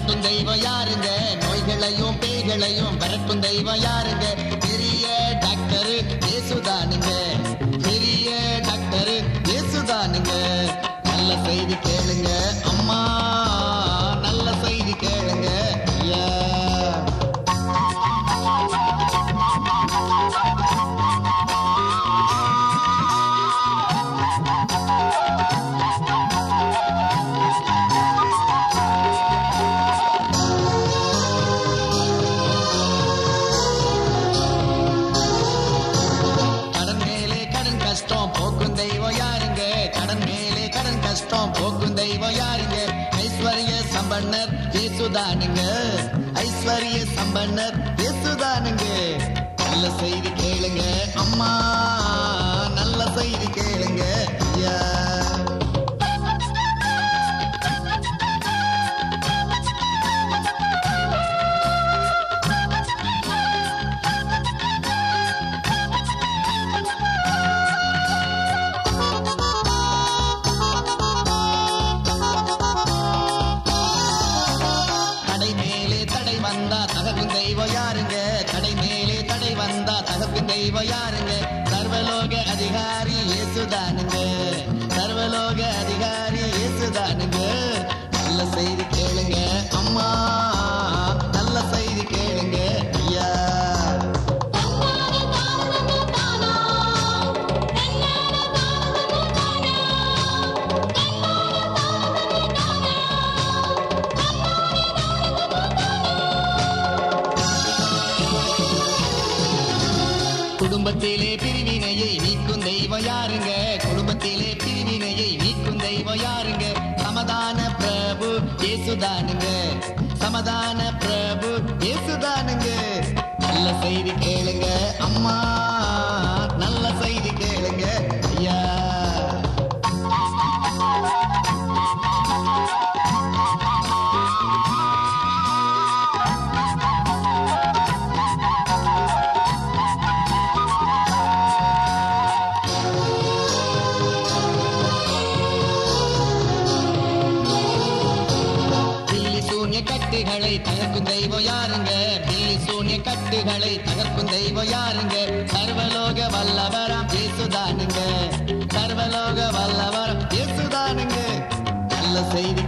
விரட்டும் தெய்வம் யாருங்க நோய்களையும் பேய்களையும் விரட்டும் தெய்வம் யாருங்க பெரிய டாக்டர் இயேசுதானுங்க பெரிய டாக்டர் இயேசுதானுங்க நல்ல செய்தி கேளுங்க அம்மா நல்ல செய்தி கேளுங்க ஐயா கடன் மேலே கடன் கஷ்டம் போக்கும் தெய்வம் யாருங்க கடன் மேலே கடன் கஷ்டம் போக்கும் தெய்வம் யாருங்க ஐஸ்வர்ய சம்பன்னர் இயேசுதானுங்க ஐஸ்வர்ய சம்பன்னர் இயேசுதானுங்க நல்ல செய்தி கேளுங்க அம்மா நல்ல செய்தி கேளுங்க ஐயா கடை மேலே தடை வந்தா தகக்கும் தெய்வம் யாருங்க கடை மேலே தடை வந்தா தகக்கும் தெய்வம் யாருங்க சர்வலோக அதிகாரி இயேசுதானுங்க சர்வலோக அதிகாரி இயேசுதானுங்க நல்ல செய்தி கேளுங்க அம்மா நல்ல செய்தி கேளுங்க ஐயா குடும்பத்திலே பிரிவினையை நீக்கும் தெய்வம் யாருங்க குடும்பத்திலே பிரிவினையை நீக்கும் தெய்வம் யாருங்க சமதான பிரபு இயேசுதானுங்க சமதான பிரபு இயேசுதானுங்க நல்ல செய்தி கேளுங்க அம்மா நல்ல செய்தி கேளுங்க ஐயா பில்லி சூன்ய கட்டுகளை தகர்க்கும் தெய்வம் யாருங்க பில்லி சூன்ய கட்டுகளை தகர்க்கும் தெய்வம் யாருங்க சர்வலோக வல்லவராம் இயேசுதானுங்க சர்வலோக வல்லவரம் இயேசுதானுங்க நல்ல செய்தி